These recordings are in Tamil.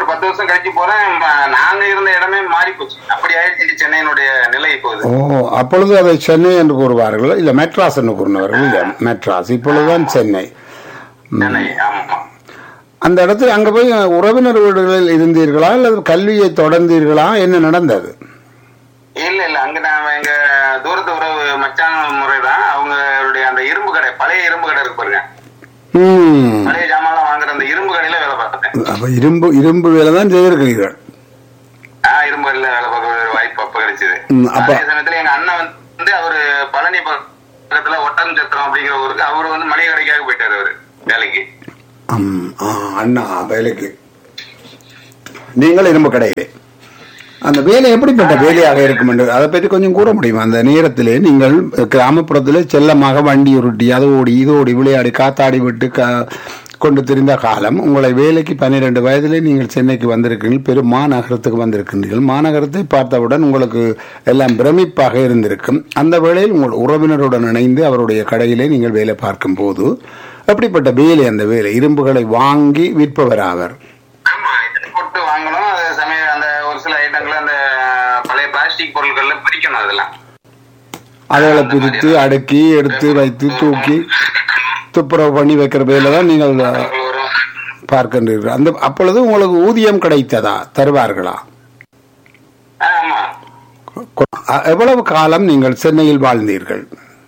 பத்து வருஷம் கழிச்சு போறேன் ம- நாங்க இருந்த இடமே மாறி போச்சு அப்படி ஆயிடுச்சு சென்னையினுடைய நிலை இப்போது ஓ அப்பொழுது அதை சென்னை என்று கூறுவார்கள் இல்ல மெட்ராஸ் என்று கூறினவர்கள் இல்ல மெட்ராஸ் இப்பொழுதுதான் சென்னை சென்னை ஆமா அந்த இடத்துல அங்க போய் உறவினர் வீடுகளில் இருந்தீர்களா அல்லது கல்வியை தொடர்ந்தீர்களா என்ன நடந்தது இல்ல இல்ல அங்க நான் எங்க தூரத்து உறவு மச்சான் முறைதான் அவங்களுடைய அந்த இரும்பு கடை பழைய இரும்பு கடை இருக்கு பாருங்க ம் பழைய ஜாமான்லாம் வாங்குற அந்த இரும்பு கடையில வேலை பார்த்தேன் அப்ப இரும்பு இரும்பு வேலை தான் செய்திருக்கிறீர்கள் ஆஹ் இரும்பு கடையில வேலை பார்க்க ஒரு வாய்ப்பு அப்ப கிடைச்சது ம், அப்ப- அதே சமயத்துல எங்க அண்ணன் வந்து அவரு பழனி பக்கத்துல ஒட்டம் சத்திரம் அப்படிங்கிற ஊருக்கு அவரு வந்து மளிகை கடைக்காக போயிட்டாரு அவரு வேலைக்கு ம், ஆ, அண்ணா வேலைக்கு நீங்கள் இரும்பு கடையிலே அந்த வேலை எப்படிப்பட்ட வேலையாக இருக்கும் என்று அதை பற்றி கொஞ்சம் கூற முடியுமா அந்த நேரத்திலே நீங்கள் கிராமப்புறத்திலே செல்லமாக வண்டி உருட்டி அது ஓடி இது ஓடி விளையாடி காத்தாடி விட்டு க- கொண்டு திரிந்த காலம் உங்களை வேலைக்கு பன்னிரண்டு வயதிலே நீங்கள் சென்னைக்கு வந்திருக்கிறீர்கள் பெரும் மாநகரத்துக்கு வந்திருக்கின்றீர்கள் மாநகரத்தை பார்த்தவுடன் உங்களுக்கு எல்லாம் பிரமிப்பாக இருந்திருக்கும் அந்த வேளையில் உங்கள் உறவினருடன் இணைந்து அவருடைய கடையிலே நீங்கள் வேலை பார்க்கும் போது அப்படிப்பட்ட வேலை அந்த வேலை இரும்புகளை வாங்கி விற்பவர் ஆவர் ஆமா இத்தனை போட்டு வாங்கணும் அது சமயம் அந்த ஒரு சில ஐட்டங்களை அந்த பழைய பிளாஸ்டிக் பொருட்கள்ல பிரிக்கணும் அதெல்லாம் அதுகளை பிரித்து அடுக்கி எடுத்து வைத்து தூக்கி துப்புரவு பண்ணி வைக்கிற வேலை தான் நீங்கள் ஒரு பார்க்கின்றீர்கள் அந்த அப்பொழுது உங்களுக்கு ஊதியம் கிடைத்ததா தருவார்களா ஆமா அ- எவ்வளவு காலம் நீங்கள் சென்னையில் வாழ்ந்தீர்கள்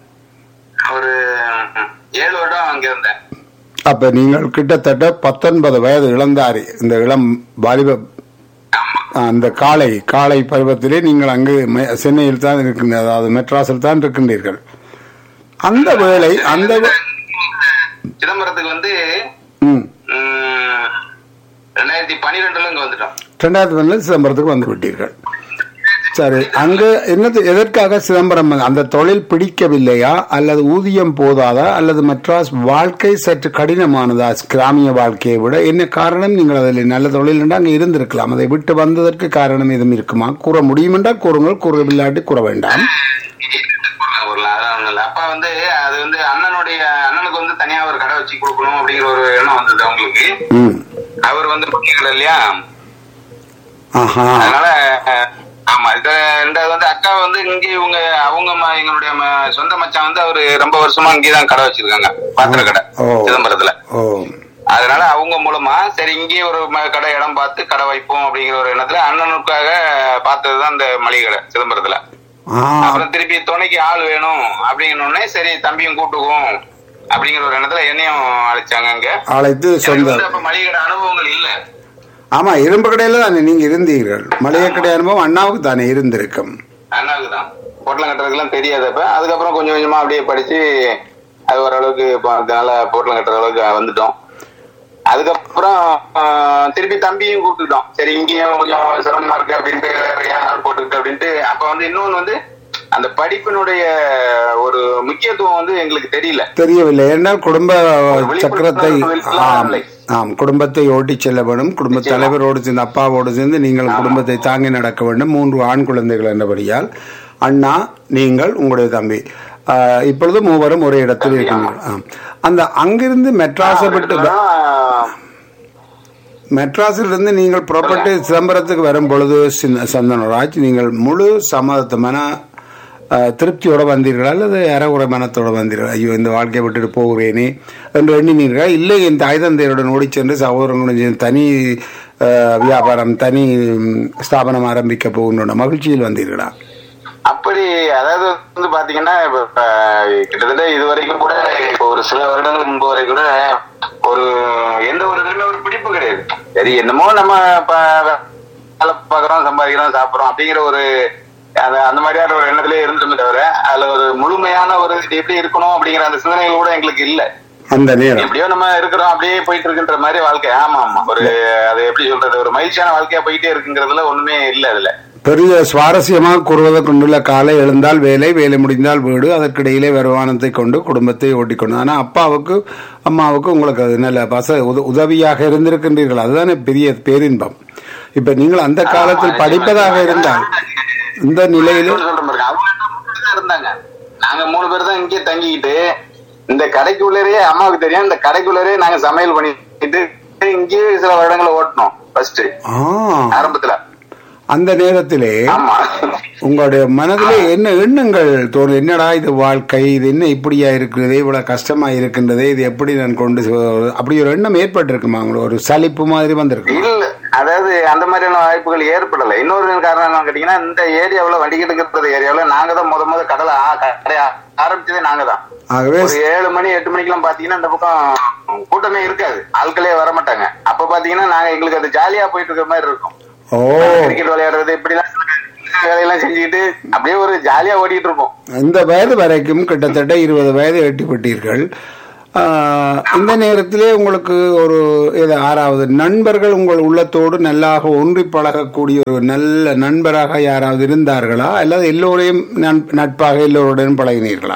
ஒரு ஏழு வருடம் அங்க இருந்தேன் அப்ப நீங்கள் கிட்டத்தட்ட பத்தொன்பது வயது இளந்தாரி இந்த இளம் வாலிப அந்த காலை காலை பருவத்திலே நீங்கள் அங்கு மெ- சென்னையில் தான் இருக்கின்ற அதாவது மெட்ராஸில் தான் இருக்கின்றீர்கள் அந்த வேளை அந்த வே- சிதம்பரத்துக்கு வந்து ம் ம், ரெண்டாயிரத்தி பன்னிரெண்டுல இங்க வந்துட்டோம் ரெண்டாயிரத்தி ஒன்றில் சிதம்பரத்துக்கு வந்து விட்டீர்கள் சரி அங்கு என்னது எதற்காக சிதம்பரம் வந்து- அந்த தொழில் பிடிக்கவில்லையா அல்லது ஊதியம் போதாதா அல்லது மெட்ராஸ் வாழ்க்கை சற்று கடினமானதா கிராமிய வாழ்க்கையை விட என்ன காரணம் நீங்கள் அதில் நல்ல தொழில் என்றால் அங்கே இருந்திருக்கலாம் அதை விட்டு வந்ததற்கு காரணம் எதுவும் இருக்குமா கூற முடியும் என்றால் கூறுங்கள் கூறவில்லாட்டி கூற வேண்டாம் ஊர்ல அதான் ஒண்ணும் இல்ல அப்பா வந்து அது வந்து அண்ணனுடைய அண்ணனுக்கு வந்து தனியா ஒரு கடை வச்சு கொடுக்கணும் அப்படிங்கிற ஒரு எண்ணம் வந்தது அவங்களுக்கு ம் அவர் வந்து பண்ணிக்கல இல்லையா ஆஹா அதனால அஹ், ஆமா இது ரெண்டாவது வந்து அக்கா வந்து இங்க இவங்க அவங்க ம- எங்களுடைய ம- சொந்த மச்சான் வந்து அவரு ரொம்ப வருஷமா இங்கேதான் கடை வச்சிருக்காங்க பாத்திர கடை ஓ. சிதம்பரத்துல ஓ அதனால அவங்க மூலமா சரி இங்கேயே ஒரு ம- கடை இடம் பார்த்து கடை வைப்போம் அப்படிங்கிற ஒரு எண்ணத்துல அண்ணனுக்காக பார்த்ததுதான் இந்த மளிகை கடை சிதம்பரத்துல ஆ அப்புறம் திருப்பி துணைக்கு ஆள் வேணும் அப்படிங்கணுன்னே சரி தம்பியும் கூட்டுக்குவோம் அப்படிங்கிற ஒரு எண்ணத்துல என்னையும் அழைச்சாங்க அங்க அழைத்து எனக்கு சொந்த வந்து அப்ப மளிகை கடை அனுபவங்கள் இல்ல ஆமா இரும்பு கடையில தானே நீங்க இருந்தீர்கள் மளிகை கடை அனுபவம் அண்ணாவுக்கு தானே இருந்திருக்கும் அண்ணாவுக்கு தான் பொட்டலம் கட்டுறதுக்கெல்லாம் தெரியாது அப்ப அதுக்கப்புறம் கொஞ்சம் கொஞ்சமா அப்படியே படிச்சு அது ஓரளவுக்கு இப்போ நல்ல பொட்டலம் கட்டுற அளவுக்கு வந்துட்டோம் அதுக்கப்புறம் ஆஹ், திருப்பி தம்பியும் கூப்பிட்டுட்டோம் சரி இங்கேயும் கொஞ்சம் சிரமமா இருக்கு அப்படின்ட்டு வேற யாரும் போட்டுக்கிட்டு அப்படின்ட்டு அப்ப வந்து இன்னொன்னு வந்து அந்த படிப்பினுடைய ஒரு முக்கியத்துவம் வந்து எங்களுக்கு தெரியல தெரியவில்லை ஏனால் குடும்ப விழிப்புணர்வு சக்கரத்தை விழிப்புணர்வு ஆம் இல்லை. ஆம் குடும்பத்தை ஓட்டி செல்ல வேண்டும் குடும்ப நிச்சயமா. தலைவரோடு சேர்ந்து அப்பாவோடு சேர்ந்து நீங்கள் குடும்பத்தை தாங்கி நடக்க வேண்டும் மூன்று ஆண் குழந்தைகள் என்றபடியால் அண்ணா நீங்கள் உங்களுடைய தம்பி ஆஹ், இப்பொழுது மூவரும் ஒரே இடத்தில் தம்பி, இருக்கிறீர்கள் ஆம். அந்த அங்கிருந்து மெட்ராஸை விட்டு ஆஹ், மெட்ராஸிலிருந்து நீங்கள் புறப்பட்டு சிதம்பரத்துக்கு வரும் பொழுது சின்ன- சந்தனராஜ் நீங்கள் முழு சம்மதத்தமான அஹ், திருப்தியோட வந்தீர்களா அல்லது அறகுறை மனத்தோட வந்தீர்களா ஐயோ இந்த வாழ்க்கையை விட்டுட்டு போகிறேனே என்று எண்ணினீர்களா இல்லை என் தாய் தந்தையருடன் ஓடிச் சென்று சகோதரங்களுடன் சேர்ந்து தனி அஹ், வியாபாரம் தனி ம், ஸ்தாபனம் ஆரம்பிக்க போகின்ற மகிழ்ச்சியில் வந்தீர்களா அப்படி அதாவது வந்து பாத்தீங்கன்னா இப்ப, இப்ப, கிட்டத்தட்ட இது வரைக்கும் கூட இப்ப ஒரு சில வருடங்கள் முன்பு வரை கூட ஒரு எந்த ஒரு இதுலயுமே ஒரு பிடிப்பு கிடையாது சரி என்னமோ நம்ம இப்ப வேலை பாக்குறோம் சம்பாதிக்கிறோம் சாப்பிடுறோம் அப்படிங்கிற ஒரு அந்த அந்த மாதிரியான ஒரு எண்ணத்திலே இருந்துமே தவிர அதுல ஒரு முழுமையான ஒரு இது எப்படி இருக்கணும் அப்படிங்கிற அந்த சிந்தனைகள் கூட எங்களுக்கு இல்ல அந்த நேரம் எப்படியோ நம்ம இருக்கிறோம் அப்படியே போயிட்டு இருக்குன்ற மாதிரி வாழ்க்கை ஆமா ஆமா ஒரு அது எப்படி சொல்றது ஒரு மகிழ்ச்சியான வாழ்க்கையா போயிட்டே இருக்குங்கிறதுல ஒண்ணுமே இல்ல அதுல பெரிய சுவாரஸ்யமாக கூறுவதை கொண்டுள்ள காலை எழுந்தால் வேலை வேலை முடிந்தால் வீடு அதற்கிடையிலே வருமானத்தை கொண்டு குடும்பத்தை ஓட்டிக்கொண்டு ஆனால் அப்பாவுக்கு அம்மாவுக்கு உங்களுக்கு அது நல்ல வச உத- உதவியாக இருந்திருக்கின்றீர்கள் அதுதானே பெரிய பேரின்பம் இப்ப நீங்கள் அந்த காலத்தில் படிப்பதாக இருந்தால் இந்த நிலையிலே இன்னொன்னு சொல்றேன் பாருங்க, அவங்க எல்லாம் மூணு பேர் தான் இருந்தாங்க நாங்க மூணு பேர் தான் இங்கே தங்கிக்கிட்டு இந்த கடைக்குள்ளரே அம்மாவுக்கு தெரியும் இந்த கடைக்குள்ளரே நாங்க சமையல் பண்ணிட்டு இங்கேயே சில வருடங்களை ஓட்டணும் ஃபர்ஸ்ட் ஆ ஆரம்பத்துல அந்த நேரத்திலே ஆமா உங்களுடைய மனதிலே என்ன எண்ணங்கள் தோணும் என்னடா இது வாழ்க்கை இது என்ன இப்படியா இருக்கிறதே இவ்வளவு கஷ்டமா இருக்கின்றதே இது எப்படி நான் கொண்டு செல்வது? அப்படி ஒரு எண்ணம் ஏற்பட்டிருக்குமா உங்களுக்கு ஒரு சலிப்பு மாதிரி வந்திருக்கு இல்ல அதாவது அந்த மாதிரியான வாய்ப்புகள் ஏற்படல இன்னொரு காரணம் என்ன கேட்டீங்கன்னா இந்த ஏரியாவுல வண்டிகிட்டு இருக்கிற ஏரியாவுல நாங்க தான் முத முத கடலை ஆ- கடை ஆ- ஆரம்பிச்சதே நாங்க தான் ஆகவே ஒரு ஏழு மணி எட்டு மணிக்கெல்லாம் பாத்தீங்கன்னா இந்த பக்கம் கூட்டமே இருக்காது ஆட்களே வர மாட்டாங்க அப்ப பாத்தீங்கன்னா நாங்க எங்களுக்கு அது ஜாலியா போயிட்டு இருக்கிற மாதிரி இருக்கும் ஓ கிரிக்கெட் விளையாடுறது இப்படிலாம் வேலையெல்லாம் செஞ்சுக்கிட்டு அப்படியே ஒரு ஜாலியா ஓடிட்டு இருப்போம் இந்த வயது வரைக்கும் கிட்டத்தட்ட இருபது வயது எட்டிப்பட்டீர்கள் ஆஹ், இந்த நேரத்திலே உங்களுக்கு ஒரு இது ஆறாவது நண்பர்கள் உங்கள் உள்ளத்தோடு நல்லாக ஒன்றி பழகக்கூடிய ஒரு நல்ல நண்பராக யாராவது இருந்தார்களா அல்லது எல்லோரையும் நட்ப- நட்பாக எல்லோருடனும் பழகினீர்களா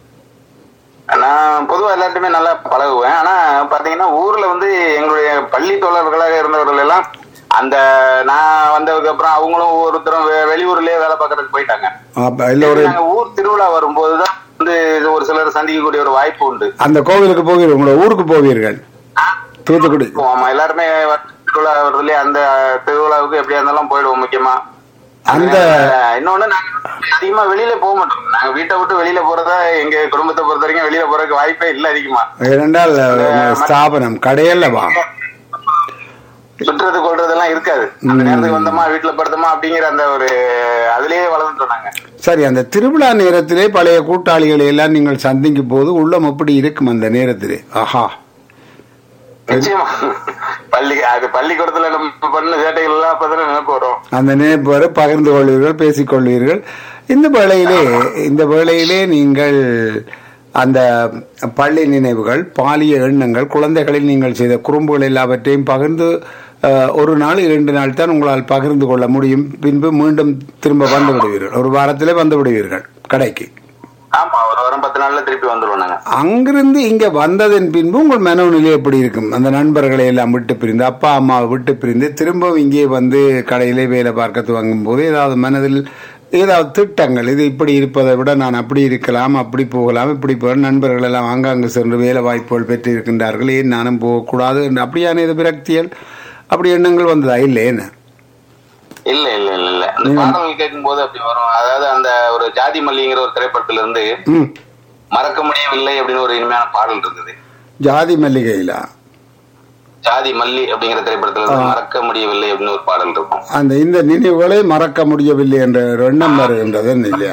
நான் பொதுவா எல்லாருமே நல்லா பழகுவேன் ஆனா பாத்தீங்கன்னா ஊர்ல வந்து எங்களுடைய பள்ளி தோழர்களாக இருந்தவர்கள் எல்லாம் அந்த நான் வந்ததுக்கு அப்புறம் அவங்களும் ஒருத்தரும் வெ- வெளியூர்லயே வேலை பார்க்கறதுக்கு போயிட்டாங்க அப்ப எல்லோரையும் நாங்க ஊர் திருவிழா வரும்போதுதான் வந்து இது ஒரு சிலர் சந்திக்கக்கூடிய ஒரு வாய்ப்பு உண்டு அந்த கோவிலுக்கு போவீர்கள் உங்களோட ஊருக்கு போவீர்கள் தூத்துக்குடி ஆமா எல்லாருமே திருவிழா வருதுலயே அந்த திருவிழாவுக்கு எப்படியா இருந்தாலும் போயிடுவோம் முக்கியமா அந்த அஹ் இன்னொன்னு நாங்க அதிகமா வெளியில போக மாட்டோம் நாங்க வீட்டை விட்டு வெளியில போறதா எங்க குடும்பத்தை பொறுத்த வரைக்கும் வெளியில போறதுக்கு வாய்ப்பே இல்ல அதிகமா இரண்டால் உங்கள் ஸ்தாபனம் கடையல்லவா சுற்றுறது கொள்றதெல்லாம் இருக்காது அந்த நேரத்துக்கு வந்தோமா வீட்டுல படுத்தோமா அப்படிங்கிற அந்த ஒரு அதுலயே வளர்ந்துட்டோம் நாங்க சரி அந்த திருவிழா நேரத்திலே பழைய கூட்டாளிகளை எல்லாம் நீங்கள் சந்திக்கும் போது உள்ளம் எப்படி இருக்கும் அந்த நேரத்திலே ஆஹா நிச்சயமா பள்ளி அது பள்ளிக்கூடத்துல நம்ம பண்ண சேட்டைகள் எல்லாம் அப்பதான் நினைப்பு வரும் அந்த நினைப்பு வரை பகிர்ந்து கொள்வீர்கள் பேசிக் கொள்வீர்கள் இந்த வேளையிலே இந்த வேளையிலே நீங்கள் அந்த பள்ளி நினைவுகள் பாலிய எண்ணங்கள் குழந்தைகளில் நீங்கள் செய்த குறும்புகள் எல்லாவற்றையும் பகிர்ந்து அஹ், ஒரு நாள் இரண்டு நாள் தான் உங்களால் பகிர்ந்து கொள்ள முடியும் பின்பு மீண்டும் திரும்ப வந்து விடுவீர்கள் ஒரு வாரத்திலே வந்து விடுவீர்கள் கடைக்கு ஆமா ஒரு வாரம் பத்து நாள்ல திருப்பி வந்துருவோம் நாங்க அங்கிருந்து இங்க வந்ததன் பின்பு உங்கள் மனோநிலை எப்படி இருக்கும் அந்த நண்பர்களை எல்லாம் விட்டு பிரிந்து அப்பா அம்மாவை விட்டு பிரிந்து திரும்பவும் இங்கே வந்து கடையிலே வேலை பார்க்க துவங்கும் போது ஏதாவது மனதில் ஏதாவது திட்டங்கள் இது இப்படி இருப்பதை விட நான் அப்படி இருக்கலாம் அப்படி போகலாம் இப்படி போக நண்பர்கள் எல்லாம் ஆங்காங்கு சென்று வேலை வாய்ப்புகள் பெற்று இருக்கின்றார்கள் ஏன் நானும் போகக்கூடாது என்று அப்படியான இது விரக்திகள் அப்படி எண்ணங்கள் வந்ததா இல்லை என்ன இல்ல இல்ல இல்ல இல்ல அந்த பாடல்கள் கேட்கும் போது அப்படி வரும் அதாவது அந்த ஒரு ஜாதி மல்லிங்கிற ஒரு திரைப்படத்துல இருந்து ம் மறக்க முடியவில்லை அப்படின்னு ஒரு இனிமையான பாடல் இருக்குது ஜாதி மல்லிகையிலா ஜாதி மல்லி அப்படிங்கிற திரைப்படத்துல இருந்து மறக்க முடியவில்லை அப்படின்னு ஒரு பாடல் இருக்கும் அந்த இந்த நினைவுகளை மறக்க முடியவில்லை என்ற ஒரு எண்ணம் வருகின்றது இல்லையா